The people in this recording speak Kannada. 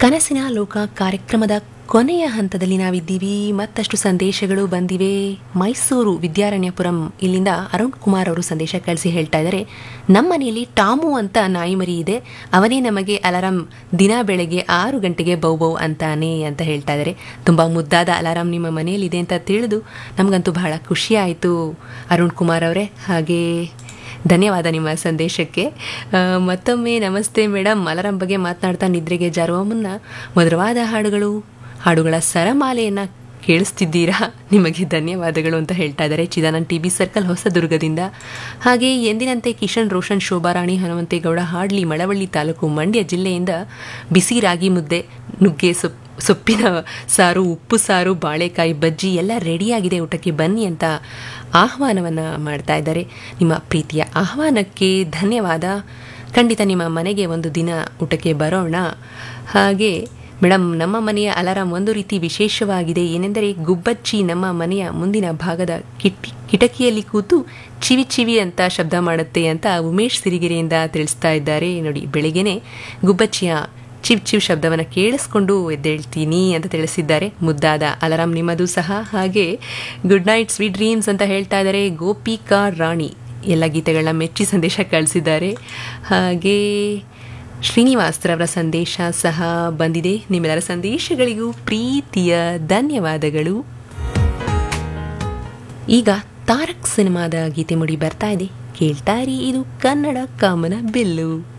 ಕನಸಿನ ಲೋಕ ಕಾರ್ಯಕ್ರಮದ ಕೊನೆಯ ಹಂತದಲ್ಲಿ ನಾವಿದ್ದೀವಿ ಮತ್ತಷ್ಟು ಸಂದೇಶಗಳು ಬಂದಿವೆ ಮೈಸೂರು ವಿದ್ಯಾರಣ್ಯಪುರಂ ಇಲ್ಲಿಂದ ಅರುಣ್ ಕುಮಾರ್ ಅವರು ಸಂದೇಶ ಕಳಿಸಿ ಹೇಳ್ತಾ ಇದ್ದಾರೆ ನಮ್ಮ ಮನೆಯಲ್ಲಿ ಟಾಮು ಅಂತ ನಾಯಿ ಮರಿ ಇದೆ ಅವನೇ ನಮಗೆ ಅಲಾರಾಮ್ ದಿನ ಬೆಳಗ್ಗೆ ಆರು ಗಂಟೆಗೆ ಬೌ ಬೌ ಅಂತಾನೆ ಅಂತ ಹೇಳ್ತಾ ಇದ್ದಾರೆ ತುಂಬ ಮುದ್ದಾದ ಅಲಾರಾಮ್ ನಿಮ್ಮ ಮನೆಯಲ್ಲಿದೆ ಅಂತ ತಿಳಿದು ನಮಗಂತೂ ಬಹಳ ಖುಷಿ ಆಯಿತು ಅರುಣ್ ಕುಮಾರ್ ಅವರೇ ಹಾಗೆ ಧನ್ಯವಾದ ನಿಮ್ಮ ಸಂದೇಶಕ್ಕೆ ಆ, ಮತ್ತೊಮ್ಮೆ ನಮಸ್ತೆ ಮೇಡಮ್ ಅಲಾರಾಮ್ ಬಗ್ಗೆ ಮಾತನಾಡ್ತಾ ನಿದ್ರೆಗೆ ಜಾರುವ ಮುನ್ನ ಮಧುರವಾದ ಹಾಡುಗಳು ಹಾಡುಗಳ ಸರಮಾಲೆಯನ್ನು ಕೇಳಿಸ್ತಿದ್ದೀರಾ ನಿಮಗೆ ಧನ್ಯವಾದಗಳು ಅಂತ ಹೇಳ್ತಾ ಇದ್ದಾರೆ ಚಿದಾನಂದ್ ಟಿ ಬಿ ಸರ್ಕಲ್ ಹೊಸದುರ್ಗದಿಂದ ಹಾಗೆ ಎಂದಿನಂತೆ ಕಿಶನ್ ರೋಷನ್ ಶೋಭಾರಾಣಿ ಹನುಮಂತೇಗೌಡ ಹಾಡ್ಲಿ ಮಳವಳ್ಳಿ ತಾಲೂಕು ಮಂಡ್ಯ ಜಿಲ್ಲೆಯಿಂದ ಬಿಸಿ ರಾಗಿ ಮುದ್ದೆ ನುಗ್ಗೆ ಸೊಪ್ಪು ಸೊಪ್ಪಿನ ಸಾರು ಉಪ್ಪು ಸಾರು ಬಾಳೆಕಾಯಿ ಬಜ್ಜಿ ಎಲ್ಲ ರೆಡಿಯಾಗಿದೆ ಊಟಕ್ಕೆ ಬನ್ನಿ ಅಂತ ಆಹ್ವಾನವನ್ನು ಮಾಡ್ತಾ ಇದ್ದಾರೆ ನಿಮ್ಮ ಪ್ರೀತಿಯ ಆಹ್ವಾನಕ್ಕೆ ಧನ್ಯವಾದ ಖಂಡಿತ ನಿಮ್ಮ ಮನೆಗೆ ಒಂದು ದಿನ ಊಟಕ್ಕೆ ಬರೋಣ ಹಾಗೆ ಮೇಡಮ್ ನಮ್ಮ ಮನೆಯ ಅಲಾರಾಮ್ ಒಂದು ರೀತಿ ವಿಶೇಷವಾಗಿದೆ ಏನೆಂದರೆ ಗುಬ್ಬಚ್ಚಿ ನಮ್ಮ ಮನೆಯ ಮುಂದಿನ ಭಾಗದ ಕಿಟ್ಟಿ ಕಿಟಕಿಯಲ್ಲಿ ಕೂತು ಚಿವಿ ಚಿವಿ ಅಂತ ಶಬ್ದ ಮಾಡುತ್ತೆ ಅಂತ ಉಮೇಶ್ ಸಿರಿಗೆರೆಯಿಂದ ತಿಳಿಸ್ತಾ ಇದ್ದಾರೆ ನೋಡಿ ಬೆಳಿಗ್ಗೆನೆ ಗುಬ್ಬಚ್ಚಿಯ ಚಿವ್ ಚಿವ್ ಶಬ್ದವನ್ನು ಕೇಳಿಸ್ಕೊಂಡು ಎದ್ದೇಳ್ತೀನಿ ಅಂತ ತಿಳಿಸಿದ್ದಾರೆ ಮುದ್ದಾದ ಅಲಾರಾಮ್ ನಿಮ್ಮದು ಸಹ ಹಾಗೆ ಗುಡ್ ನೈಟ್ ಸ್ವೀಟ್ ಡ್ರೀಮ್ಸ್ ಅಂತ ಹೇಳ್ತಾ ಇದ್ದಾರೆ ಗೋಪಿಕಾ ರಾಣಿ ಎಲ್ಲ ಗೀತೆಗಳನ್ನ ಮೆಚ್ಚಿ ಸಂದೇಶ ಕಳಿಸಿದ್ದಾರೆ ಹಾಗೆ ಶ್ರೀನಿವಾಸ್ರವರ ಸಂದೇಶ ಸಹ ಬಂದಿದೆ ನಿಮ್ಮೆಲ್ಲರ ಸಂದೇಶಗಳಿಗೂ ಪ್ರೀತಿಯ ಧನ್ಯವಾದಗಳು ಈಗ ತಾರಕ್ ಸಿನಿಮಾದ ಗೀತೆ ಮುಡಿ ಬರ್ತಾ ಇದೆ ಕೇಳ್ತಾ ಇರಿ ಇದು ಕನ್ನಡ ಕಾಮನ ಬಿಲ್ಲು